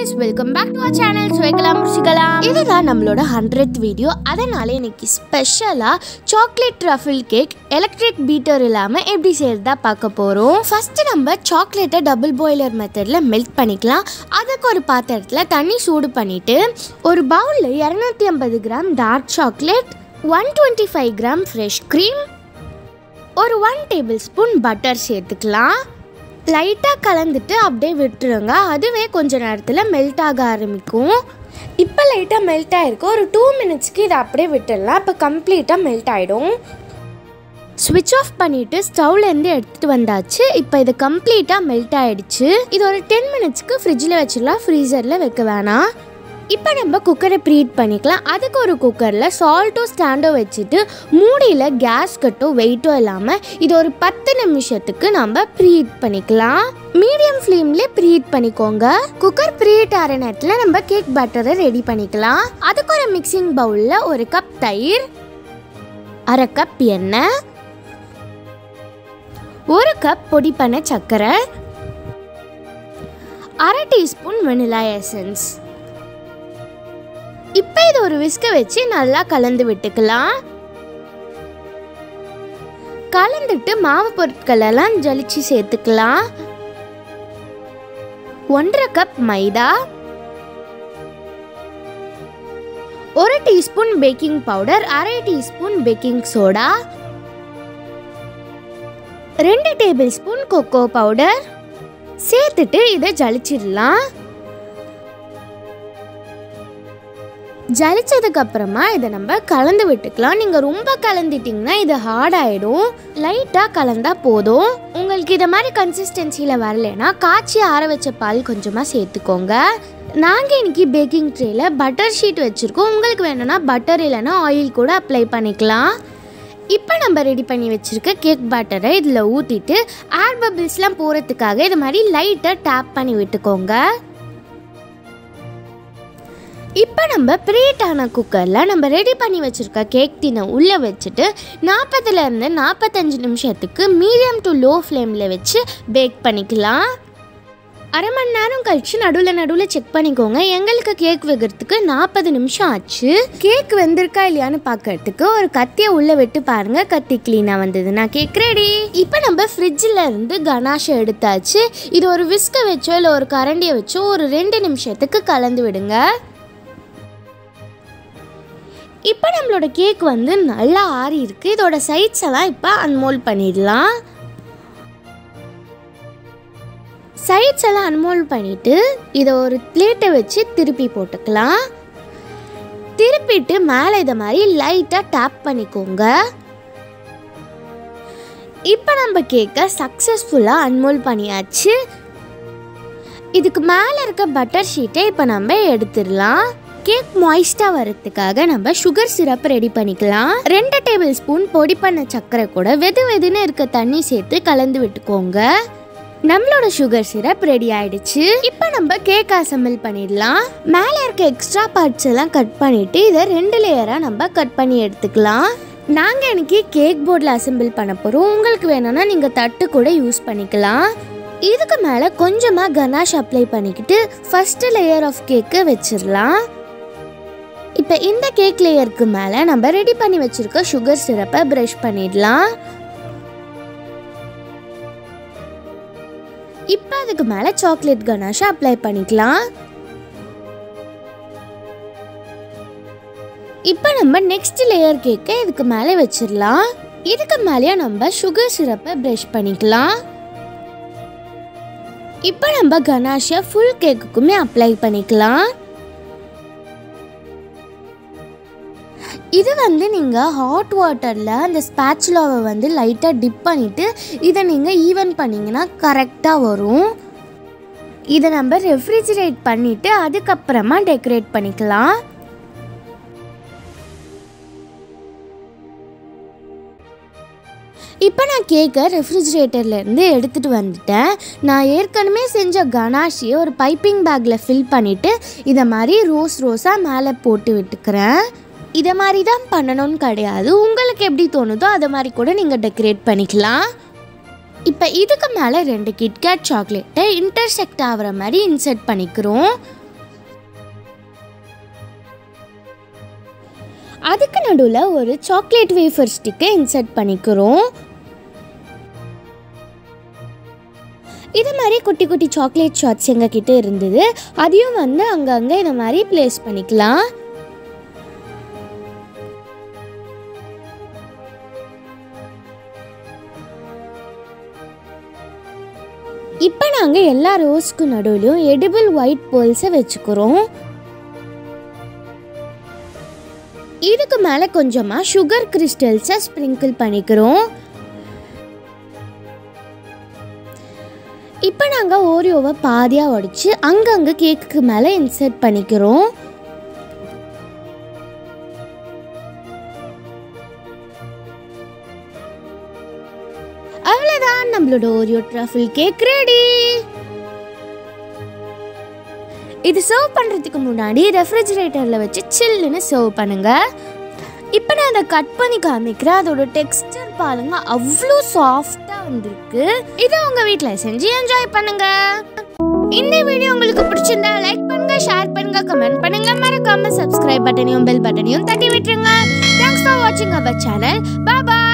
guys welcome back to our channel சுவைக்கலாம் ருசிக்கலாம் இதுதான் நம்மளோட ஹண்ட்ரட் வீடியோ அதனால இன்னைக்கு ஸ்பெஷலாக chocolate truffle cake electric beater இல்லாமல் எப்படி செய்யறதா பார்க்க போகிறோம் ஃபர்ஸ்ட் நம்ம சாக்லேட்டை டபுள் பாய்லர் மெத்தடில் மெல்ட் பண்ணிக்கலாம் அதுக்கு ஒரு பாத்திரத்தில் தண்ணி சூடு பண்ணிட்டு ஒரு பவுலில் இரநூத்தி ஐம்பது gram dark chocolate one twenty five gram fresh cream ஒரு ஒன் டேபிள் ஸ்பூன் பட்டர் சேர்த்துக்கலாம் லைட்டாக கலந்துட்டு அப்படியே விட்டுருங்க அதுவே கொஞ்ச நேரத்தில் மெல்ட் ஆக ஆரம்பிக்கும் இப்போ லைட்டாக மெல்ட் ஆகிருக்கு ஒரு டூ மினிட்ஸ்க்கு இதை அப்படியே விட்டுடலாம் இப்போ கம்ப்ளீட்டாக மெல்ட் ஆகிடும் ஸ்விட்ச் ஆஃப் பண்ணிவிட்டு ஸ்டவ்லேருந்து எடுத்துகிட்டு வந்தாச்சு இப்போ இது கம்ப்ளீட்டாக மெல்ட் ஆகிடுச்சு இது ஒரு டென் மினிட்ஸ்க்கு ஃப்ரிட்ஜில் வச்சிடலாம் ஃப்ரீசரில் வைக்க வேணாம் இப்போ நம்ம குக்கரை ப்ரீட் பண்ணிக்கலாம் அதுக்கு ஒரு குக்கரில் சால்ட்டோ ஸ்டாண்டோ வச்சுட்டு மூடியில் கேஸ் கட்டோ வெயிட்டோ இல்லாமல் இது ஒரு பத்து நிமிஷத்துக்கு நம்ம ப்ரீட் பண்ணிக்கலாம் மீடியம் ஃப்ளேம்லேயே ப்ரீட் பண்ணிக்கோங்க குக்கர் ப்ரீட் ஆகிற நேரத்தில் நம்ம கேக் பட்டரை ரெடி பண்ணிக்கலாம் அதுக்கு ஒரு மிக்சிங் பவுலில் ஒரு கப் தயிர் அரை கப் எண்ணெய் ஒரு கப் பொடி பண்ண சர்க்கரை அரை டீஸ்பூன் வெனிலா எசன்ஸ் இப்போ இது ஒரு விஸ்க வச்சு நல்லா கலந்து விட்டுக்கலாம் கலந்துட்டு மாவு பொருட்கள் எல்லாம் ஜலிச்சு சேர்த்துக்கலாம் ஒன்றரை கப் மைதா ஒரு டீஸ்பூன் பேக்கிங் பவுடர் அரை டீஸ்பூன் பேக்கிங் சோடா ரெண்டு டேபிள் ஸ்பூன் கொக்கோ பவுடர் சேர்த்துட்டு இதை ஜலிச்சிடலாம் ஜலிச்சதுக்கு அப்புறமா இதை நம்ம கலந்து விட்டுக்கலாம் நீங்கள் ரொம்ப கலந்துட்டிங்கன்னா இது ஹார்ட் ஆகிடும் லைட்டாக கலந்தா போதும் உங்களுக்கு இதை மாதிரி கன்சிஸ்டன்சியில் வரலைன்னா காய்ச்சி ஆற வச்ச பால் கொஞ்சமாக சேர்த்துக்கோங்க நாங்கள் இன்னைக்கு பேக்கிங் ட்ரேயில் பட்டர் ஷீட் வச்சுருக்கோம் உங்களுக்கு வேணும்னா பட்டர் இல்லைன்னா ஆயில் கூட அப்ளை பண்ணிக்கலாம் இப்போ நம்ம ரெடி பண்ணி வச்சுருக்க கேக் பட்டரை இதில் ஊற்றிட்டு ஏர் பபிள்ஸ்லாம் போகிறதுக்காக இது மாதிரி லைட்டாக டேப் பண்ணி விட்டுக்கோங்க இப்போ நம்ம ப்ரீட் ஆன குக்கரில் நம்ம ரெடி பண்ணி வச்சுருக்க கேக் டினை உள்ளே வச்சுட்டு நாற்பதுலேருந்து நாற்பத்தஞ்சு நிமிஷத்துக்கு மீடியம் டு லோ ஃப்ளேமில் வச்சு பேக் பண்ணிக்கலாம் அரை மணி நேரம் கழிச்சு நடுவில் நடுவில் செக் பண்ணிக்கோங்க எங்களுக்கு கேக் வைக்கிறதுக்கு நாற்பது நிமிஷம் ஆச்சு கேக் வெந்திருக்கா இல்லையான்னு பார்க்கறதுக்கு ஒரு கத்தியை உள்ளே விட்டு பாருங்க கத்தி க்ளீனாக வந்தது நான் கேக் ரெடி இப்போ நம்ம ஃப்ரிட்ஜில் இருந்து கனாஷை எடுத்தாச்சு இது ஒரு விஸ்கை வச்சோ இல்லை ஒரு கரண்டியை வச்சோ ஒரு ரெண்டு நிமிஷத்துக்கு கலந்து விடுங்க இப்போ நம்மளோட கேக் வந்து நல்லா ஆறி இருக்கு இதோட சைட்ஸ் எல்லாம் இப்போ அன்மோல்ட் பண்ணிடலாம் சைட்ஸ் எல்லாம் அன்மோல்ட் பண்ணிட்டு இதை ஒரு பிளேட்டை வச்சு திருப்பி போட்டுக்கலாம் திருப்பிட்டு மேலே இதை மாதிரி லைட்டாக டேப் பண்ணிக்கோங்க இப்போ நம்ம கேக்கை சக்ஸஸ்ஃபுல்லாக அன்மோல்ட் பண்ணியாச்சு இதுக்கு மேலே இருக்க பட்டர் ஷீட்டை இப்போ நம்ம எடுத்துடலாம் கேக் மாய்ஸ்டாக வரதுக்காக நம்ம சுகர் சிரப் ரெடி பண்ணிக்கலாம் ரெண்டு டேபிள் ஸ்பூன் பொடி பண்ண சர்க்கரை கூட வெது வெதுன்னு இருக்க தண்ணி சேர்த்து கலந்து விட்டுக்கோங்க நம்மளோட சுகர் சிரப் ரெடி ஆயிடுச்சு இப்போ நம்ம கேக் அசம்பிள் பண்ணிடலாம் மேலே இருக்க எக்ஸ்ட்ரா பார்ட்ஸ் எல்லாம் கட் பண்ணிட்டு இதை ரெண்டு லேயராக நம்ம கட் பண்ணி எடுத்துக்கலாம் நாங்கள் இன்னைக்கு கேக் போர்டில் அசம்பிள் பண்ண போகிறோம் உங்களுக்கு வேணும்னா நீங்கள் தட்டு கூட யூஸ் பண்ணிக்கலாம் இதுக்கு மேலே கொஞ்சமாக கனாஷ் அப்ளை பண்ணிக்கிட்டு ஃபஸ்ட்டு லேயர் ஆஃப் கேக்கை வச்சிடலாம் இப்போ இந்த கேக் லேயருக்கு மேலே நம்ம ரெடி பண்ணி வச்சுருக்க சுகர் சிரப்பை ப்ரஷ் பண்ணிடலாம் இப்போ அதுக்கு மேலே சாக்லேட் கனாஷை அப்ளை பண்ணிக்கலாம் இப்போ நம்ம நெக்ஸ்ட் லேயர் கேக்கை இதுக்கு மேலே வச்சிடலாம் இதுக்கு மேலேயே நம்ம சுகர் சிரப்பை ப்ரஷ் பண்ணிக்கலாம் இப்போ நம்ம கனாஷை ஃபுல் கேக்குக்குமே அப்ளை பண்ணிக்கலாம் இது வந்து நீங்கள் ஹாட் வாட்டரில் அந்த ஸ்பேச்சுலாவை வந்து லைட்டாக டிப் பண்ணிவிட்டு இதை நீங்கள் ஈவன் பண்ணிங்கன்னா கரெக்டாக வரும் இதை நம்ம ரெஃப்ரிஜிரேட் பண்ணிவிட்டு அதுக்கப்புறமா டெக்கரேட் பண்ணிக்கலாம் இப்போ நான் கேக்கை ரெஃப்ரிஜிரேட்டர்லேருந்து எடுத்துகிட்டு வந்துட்டேன் நான் ஏற்கனவே செஞ்ச கனாஷியை ஒரு பைப்பிங் பேக்கில் ஃபில் பண்ணிவிட்டு இதை மாதிரி ரோஸ் ரோஸாக மேலே போட்டு விட்டுக்கிறேன் இதை மாதிரி தான் பண்ணணும்னு கிடையாது உங்களுக்கு எப்படி தோணுதோ அதை மாதிரி கூட நீங்கள் டெக்கரேட் பண்ணிக்கலாம் இப்போ இதுக்கு மேலே ரெண்டு கிட்கேட் சாக்லேட்டை இன்டர்செக்ட் ஆகிற மாதிரி இன்சர்ட் பண்ணிக்கிறோம் அதுக்கு நடுவில் ஒரு சாக்லேட் வேஃபர் ஸ்டிக்கை இன்சர்ட் பண்ணிக்கிறோம் இது மாதிரி குட்டி குட்டி சாக்லேட் ஷாட்ஸ் எங்ககிட்ட இருந்தது அதையும் வந்து அங்கங்கே இந்த மாதிரி ப்ளேஸ் பண்ணிக்கலாம் இப்போ நாங்கள் எல்லா ரோஸ்க்கு நடுவுலையும் எடிபிள் ஒயிட் பேர்ல்ஸை வச்சுக்கிறோம் இதுக்கு மேலே கொஞ்சமாக சுகர் கிறிஸ்டல்ஸை ஸ்ப்ரிங்கிள் பண்ணிக்கிறோம் இப்போ நாங்கள் ஓரியோவை பாதியாக உடைச்சு அங்கங்கே கேக்குக்கு மேலே இன்சர்ட் பண்ணிக்கிறோம் அவ்வளோதான் நம்மளோட ஓரியோ ட்ரஃபிள் கேக் ரெடி இது சர்வ் பண்ணுறதுக்கு முன்னாடி ரெஃப்ரிஜிரேட்டரில் வச்சு சில்லுன்னு சர்வ் பண்ணுங்க இப்போ நான் அதை கட் பண்ணி காமிக்கிறேன் அதோட டெக்ஸ்டர் பாருங்க அவ்வளோ சாஃப்டாக வந்திருக்கு இதை உங்கள் வீட்டில் செஞ்சு என்ஜாய் பண்ணுங்க இந்த வீடியோ உங்களுக்கு பிடிச்சிருந்தா லைக் பண்ணுங்க ஷேர் பண்ணுங்க கமெண்ட் பண்ணுங்க மறக்காம சப்ஸ்கிரைப் பட்டனையும் பெல் பட்டனையும் தட்டி விட்டுருங்க தேங்க்ஸ் ஃபார் வாட்சிங் அவர் சேனல் பாய்